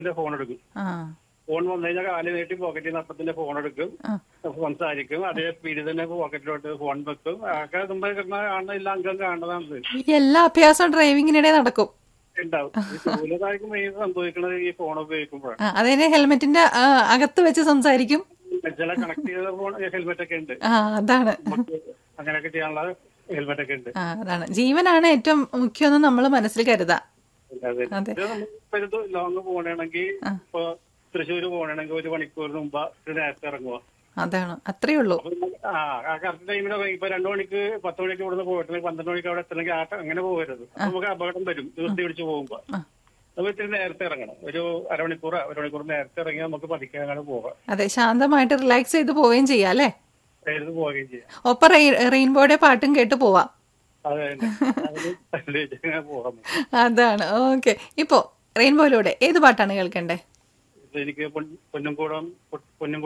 Phone എടുക്കും ആ phone വന്നു കഴിഞ്ഞാൽ കാല് നീട്ടി പോക്കറ്റിൽ നിന്ന് അപ്പത്തിന്റെ ഫോൺ എടുക്കും ആ. സംസാരിക്കും അതേ സ്പീഡിൽ തന്നെ പോക്കറ്റിലോട്ട് ഫോൺ വെക്കും അതൊക്കെ മുമ്പ് കാണുന്ന എല്ലാ അംഗം കാണുന്നതാണ് ഈ എല്ലാ അഭ്യാസവും ഡ്രൈവിങ്ങിനിടെ നടക്കും ഉണ്ടാവും ഈ ടൂലതായിരിക്കും മെയിൻ സംഭവിക്കുന്നത് ഈ ഫോൺ ഉപയോഗിക്കുമ്പോഴാണ് ആ, അതിന് ഹെൽമെറ്റിന്റെ ആ, അകത്ത് വെച്ച് സംസാരിക്കും ചില കണക്ട് ചെയ്ത ഫോൺ ഹെൽമെറ്റ് ഒക്കെ ഉണ്ട് ആ അതാണ് നമുക്ക് അങ്ങനെയൊക്കെ ചെയ്യാനുള്ള ഹെൽമെറ്റ് ഒക്കെ ഉണ്ട് ആ അതാണ് ജീവനാണ് ഏറ്റവും മുഖ്യമെന്ന് നമ്മൾ മനസ്സിൽ കരുതാം അതെ. അതെ. ഇത് നമ്മളിപ്പോ ഇത് ലോങ് പോകണമെങ്കിൽ ഇപ്പൊ തൃശ്ശൂര് പോകണമെങ്കിൽ ഒരു മണിക്കൂർ മുമ്പ് ഇത് നേരത്തെ ഇറങ്ങുക അതാണ് അത്രേ ഉള്ളൂ അപ്പൊ നമുക്ക് ആ കറക്റ്റ് ടൈമിന് ഇപ്പൊ രണ്ടു മണിക്ക് പത്ത് മണിക്ക് ഇവിടുന്ന് പോയിട്ടുണ്ടെങ്കിൽ പന്ത്രണ്ട് മണിക്ക് അവിടെ എത്തണമെങ്കിൽ ആ ട- അങ്ങനെ പോകരുത് അപ്പൊ നമുക്ക് അപകടം വരും തീർത്തി പിടിച്ച് പോകുമ്പോ ആ. അപ്പൊ ഇത്തിരി നേരത്തെ ഇറങ്ങണം ഒരു അരമണിക്കൂർ ഒരു മണിക്കൂർ നേരത്തെ ഇറങ്ങി നമുക്ക് പതുക്കെ അങ്ങനെ പോകാം അതെ ശാന്തമായിട്ട് റിലാക്സ് ചെയ്ത് പോവുകയും ചെയ്യാം അല്ലേ എഴുതി പോവുകയും ചെയ്യാം ഒപ്പം റെയി- റെയിൻബോയുടെ പാട്ടും കേട്ട് പോവാം അത് തന്നെ അതിന് അതിലേക്ക് അങ്ങനെ പോകാം അതാണ് ഓക്കെ ഇപ്പോ റെയിൻബോയിലൂടെ ഏത് പാട്ടാണ് കേൾക്കണ്ടേ ഇത് എനിക്ക് പൊൻ- പൊന്നുംകൂടം പൊന്നുംകൂടം